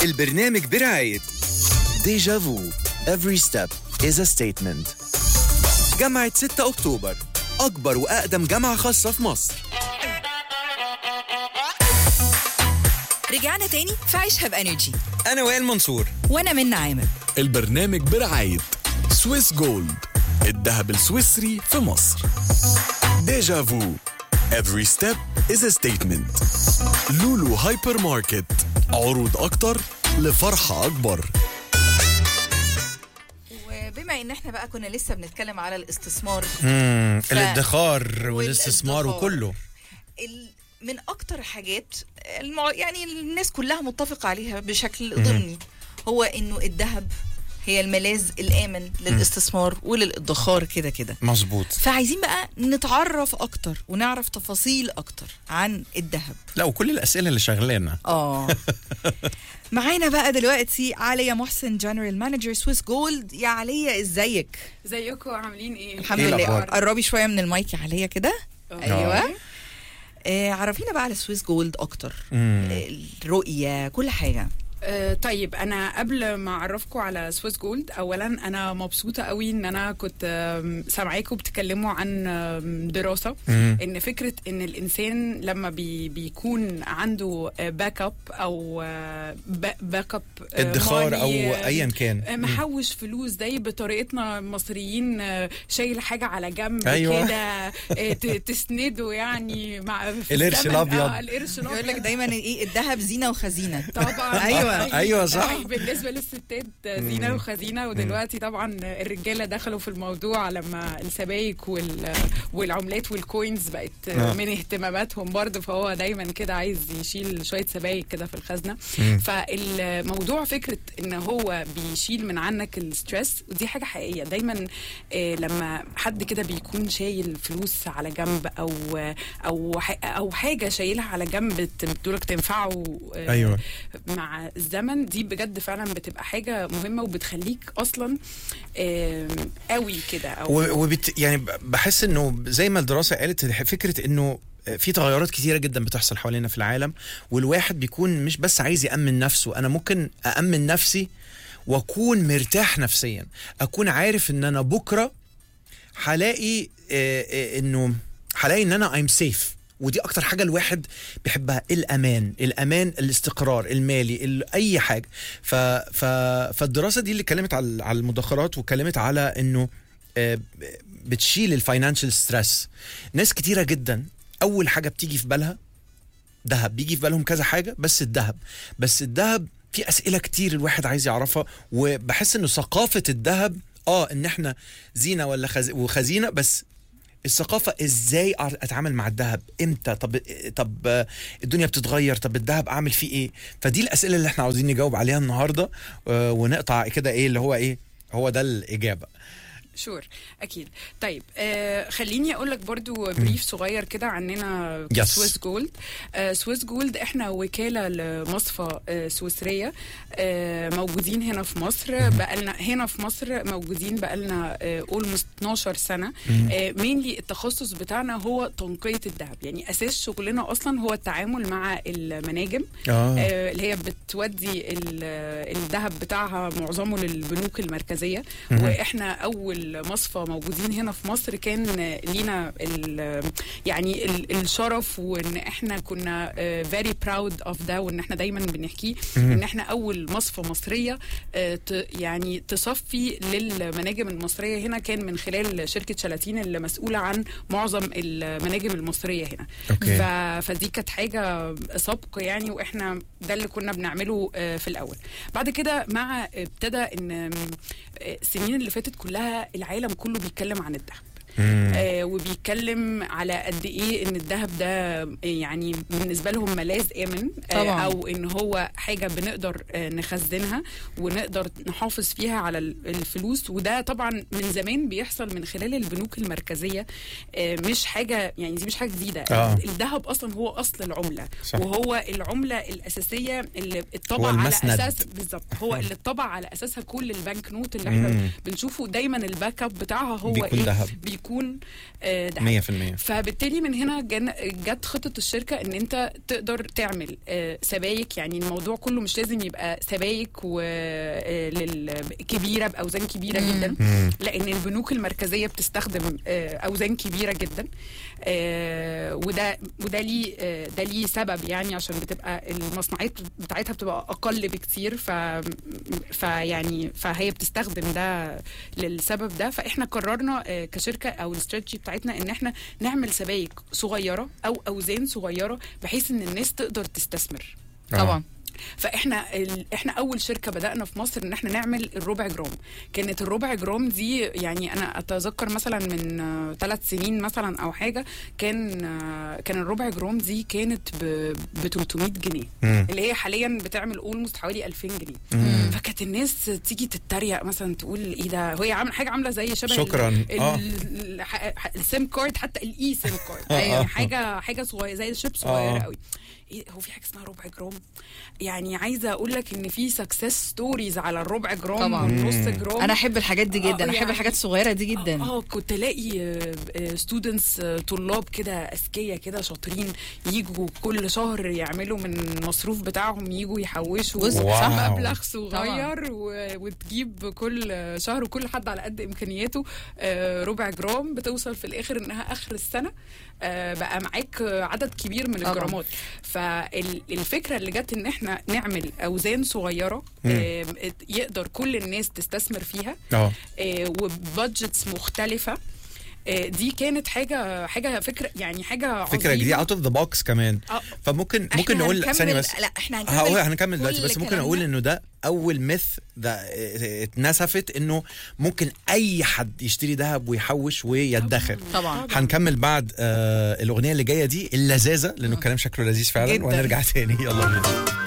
البرنامج برعاية ديجا فو Every step is a statement جامعة 6 أكتوبر أكبر وأقدم جامعة خاصة في مصر رجعنا تاني في عيشها بانرجي أنا وائل منصور وانا من عامر البرنامج برعاية سويس جولد الذهب السويسري في مصر ديجا فو Every step is a statement لولو هايبر ماركت عروض أكتر لفرحة أكبر وبما ان احنا بقى كنا لسه بنتكلم على الاستثمار امم ف- الادخار والاستثمار والادخار. وكله ال- من اكتر حاجات المع... يعني الناس كلها متفقه عليها بشكل ضمني هو انه الذهب هي الملاذ الامن للاستثمار وللادخار كده كده مظبوط فعايزين بقى نتعرف اكتر ونعرف تفاصيل اكتر عن الذهب لا وكل الاسئله اللي شغلانا اه معانا بقى دلوقتي عليا محسن جنرال مانجر سويس جولد يا عليا ازيك ازيكم عاملين ايه؟ الحمد إيه لله الأخبار؟ قربي شويه من المايك يا عليا كده أوكي. ايوه آه عرفينا بقى على سويس جولد اكتر آه الرؤيه كل حاجه آه طيب انا قبل ما اعرفكم على سويس جولد اولا انا مبسوطه قوي ان انا كنت آم، سامعاكم بتتكلموا عن آم، دراسه ان فكره ان الانسان لما بي بيكون عنده باك اب او باك اب ادخار او ايا كان محوش فلوس زي بطريقتنا المصريين آه، شايل حاجه على جنب أيوة. كده آه، ت- تسنده يعني مع في القرش الزمن. الأبيض. آه، القرش يقول لك الابيض دايما ايه الذهب زينه وخزينه طبعا أيوة. أيوة صح. بالنسبه للستات زينه وخزينه ودلوقتي طبعا الرجاله دخلوا في الموضوع لما السبايك وال والعملات والكوينز بقت آه. من اهتماماتهم برضه فهو دايما كده عايز يشيل شويه سبايك كده في الخزنه فالموضوع فكره ان هو بيشيل من عنك الستريس ودي حاجه حقيقيه دايما آه، لما حد كده بيكون شايل فلوس على جنب او او ح- او حاجه شايلها على جنب بتقولك تنفعه آه، أيوة. مع الزمن دي بجد فعلا بتبقى حاجه مهمه وبتخليك اصلا آم، قوي كده او و- وبت يعني ب- بحس انه زي ما الدراسه قالت فكره انه في تغيرات كتيره جدا بتحصل حوالينا في العالم والواحد بيكون مش بس عايز يامن نفسه انا ممكن اامن نفسي واكون مرتاح نفسيا اكون عارف ان انا بكره هلاقي آه، آه، انه هلاقي ان انا ايم سيف ودي اكتر حاجه الواحد بيحبها الامان الامان الاستقرار المالي ال- اي حاجه ف ف فالدراسه دي اللي اتكلمت على على المدخرات واتكلمت على انه آه، بتشيل الفاينانشال ستريس ناس كتيره جدا اول حاجه بتيجي في بالها دهب بيجي في بالهم كذا حاجه بس الذهب بس الذهب في اسئله كتير الواحد عايز يعرفها وبحس انه ثقافه الذهب اه ان احنا زينه ولا خز... وخزينه بس الثقافة ازاي أع- اتعامل مع الذهب امتى طب طب آه، الدنيا بتتغير طب الذهب اعمل فيه ايه فدي الاسئله اللي احنا عاوزين نجاوب عليها النهارده آه، ونقطع كده ايه اللي هو ايه هو ده الاجابه شور اكيد طيب آه خليني اقول لك برضو بريف صغير كده عننا Yes. سويس جولد آه سويس جولد احنا وكاله لمصفى آه سويسريه آه موجودين هنا في مصر بقالنا هنا في مصر موجودين بقالنا اولموست 12 سنه آه مينلي التخصص بتاعنا هو تنقيه الذهب يعني اساس شغلنا اصلا هو التعامل مع المناجم اه آه، اللي هي بتودي ال- الذهب بتاعها معظمه للبنوك المركزيه واحنا اول مصفى موجودين هنا في مصر كان لينا ال- يعني ال- الشرف وان احنا كنا فيري براود اوف ده وان احنا دايما بنحكيه ان احنا اول مصفى مصريه آه، ت- يعني تصفي للمناجم المصريه هنا كان من خلال شركه شلاتين اللي مسؤوله عن معظم المناجم المصريه هنا أوكي. ف... فدي كانت حاجه سبق يعني واحنا ده اللي كنا بنعمله آه، في الاول بعد كده مع ابتدى ان آم، آه، السنين اللي فاتت كلها العالم كله بيتكلم عن الذهب آه وبيتكلم على قد ايه ان الذهب ده آه، يعني بالنسبه لهم ملاذ امن آه طبعاً. او ان هو حاجه بنقدر آه نخزنها ونقدر نحافظ فيها على ال- الفلوس وده طبعا من زمان بيحصل من خلال البنوك المركزيه آه مش حاجه يعني دي مش حاجه جديده آه. الذهب اصلا هو اصل العمله صح. وهو العمله الاساسيه اللي هو اتطبع على المسند. اساس بالظبط هو اللي اتطبع على اساسها كل البنك نوت اللي احنا مم. بنشوفه دايما الباك اب بتاعها هو بيكون ايه ذهب. بيكون يكون آه، ذهب 100% فبالتالي من هنا جن- جت خطه الشركه ان انت تقدر تعمل آه، سبايك يعني الموضوع كله مش لازم يبقى سبايك و آه، لل- كبيره باوزان كبيره جدا لان البنوك المركزيه بتستخدم آه، اوزان كبيره جدا آه، وده وده ليه آه، ده ليه سبب يعني عشان بتبقى المصنعات بتاعتها بتبقى اقل بكتير ف فيعني فهي بتستخدم ده للسبب ده فاحنا قررنا آه، كشركه او الاستراتيجي بتاعتنا ان احنا نعمل سبايك صغيره او اوزان صغيره بحيث ان الناس تقدر تستثمر طبعا فاحنا ال... احنا اول شركه بدانا في مصر ان احنا نعمل الربع جرام كانت الربع جرام دي يعني انا اتذكر مثلا من ثلاث سنين مثلا او حاجه كان آه، كان الربع جرام دي كانت ب ب 300 جنيه مم. اللي هي حاليا بتعمل اولموست حوالي 2000 جنيه فكانت الناس تيجي تتريق مثلا تقول ايه ده هي عامله حاجه عامله زي شبه شكراً. ال- آه. ال- ح- ح- السيم كارد حتى الاي سيم كارد آه، يعني آه. حاجه حاجه صغيره زي الشيب آه. صغيره قوي إيه هو في حاجه اسمها ربع جرام يعني عايزه اقول لك ان في سكسس ستوريز على الربع جرام طبعاً. والنص جرام انا احب الحاجات دي آه، جدا احب يعني- الحاجات الصغيره دي جدا اه كنت الاقي ستودنتس طلاب كده اذكياء كده شاطرين يجوا كل شهر يعملوا من المصروف بتاعهم يجوا يحوشوا جزء، صح. مبلغ صغير و- وتجيب كل شهر وكل حد على قد امكانياته آه، ربع جرام بتوصل في الاخر انها اخر السنه آه، بقى معاك عدد كبير من طبعاً. الجرامات فالفكره اللي جت ان احنا نعمل اوزان صغيره آه، يقدر كل الناس تستثمر فيها اه آه، وبادجتس مختلفه آه، دي كانت حاجه حاجه فكره يعني حاجه فكره عظيمة. جديده اوت اوف ذا بوكس كمان آه. فممكن إحنا ممكن نقول هنكمل- ثانيه بس لا احنا هنكمل هقول هنكمل دلوقتي كل بس ممكن كلامنا. اقول انه ده اول ميث ده اه، اتنسفت انه ممكن اي حد يشتري ذهب ويحوش ويدخر طبعا هنكمل بعد آه الاغنيه اللي جايه دي اللذاذه لانه الكلام شكله لذيذ فعلا جداً. وهنرجع تاني يلا بينا